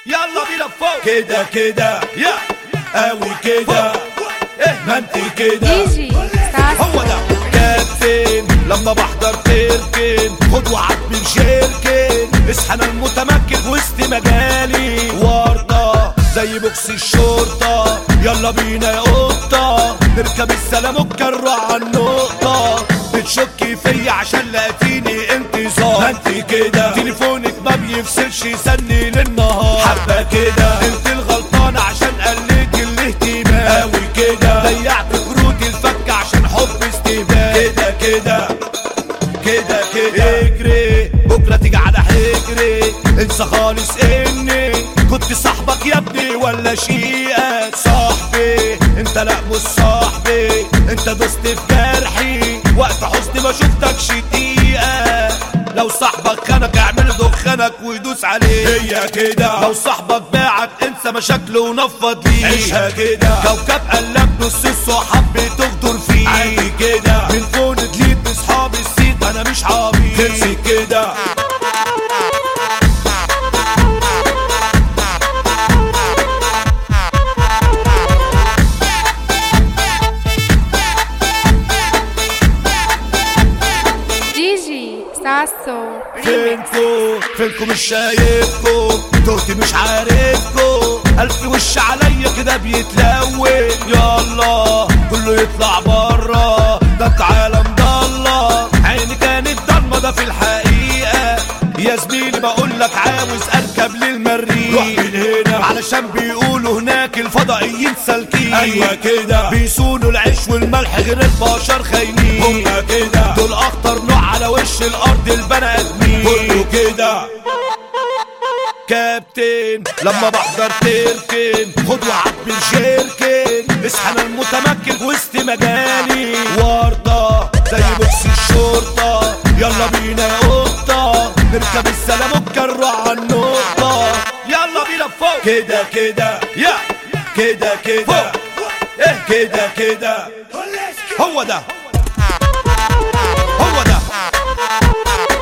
يلا بينا فوق كده كده يا قوي كده ايه ما انت كده ديجي هو ده كابتن لما بحضر تركن خد وعبي بشركن اصحى انا المتمكن وسط مجالي ورطة زي بوكس الشرطة يلا بينا يا قطة نركب السلام وكرع على النقطة بتشكي فيا عشان لقيتيني انتصار ما انت كده تليفونك ما بيفصلش يسني للنهار حبة كده انت الغلطانة عشان قلت الاهتمام قوي كده ضيعت كروت الفك عشان حب استهبال كده كده كده كده اجري بكرة تيجي على حجري انسى خالص اني كنت صاحبك يا ابني ولا شيئك صاحبي انت لا مش صاحبي انت دوست في جرحي وقت حزني ما شفتكش دقيقة لو صاحبك خانك اعمل دخانك ويدوس عليه هي كده لو صاحبك باعك انسى مشاكله ونفض ليه عيشها كده كوكب قلب نص الصحاب بتغدر فيه عادي كده من فون دليت بصحابي السيط انا مش عبيط تمسك كده ديجي ساسو ريميكس فينكو فينكو مش شايفكو تهتي مش عارفكو الف وش عليا كده بيتلون يلا كله يطلع برا ده انت عالم ضلة عيني كانت ضلمة ده في الحقيقة يا زميلي بقول لك عاوز اركب للمريخ روح من هنا علشان بيقولوا هناك الفضائيين سالكين ايوه كده بيسونوا العيش والملح غير البشر خاينين هما كده دول اخطر نوع على وش الارض البني ادمين كله كده كابتن لما بحضر تركن خد وعبي الشركن اصحى انا المتمكن وسط مجالي ورطة زي بوكس الشرطة يلا بينا يا قطة نركب السلام وكرع على النقطة يلا بينا فوق كده كده يا كده كده فوق ايه كده كده هو ده هو ده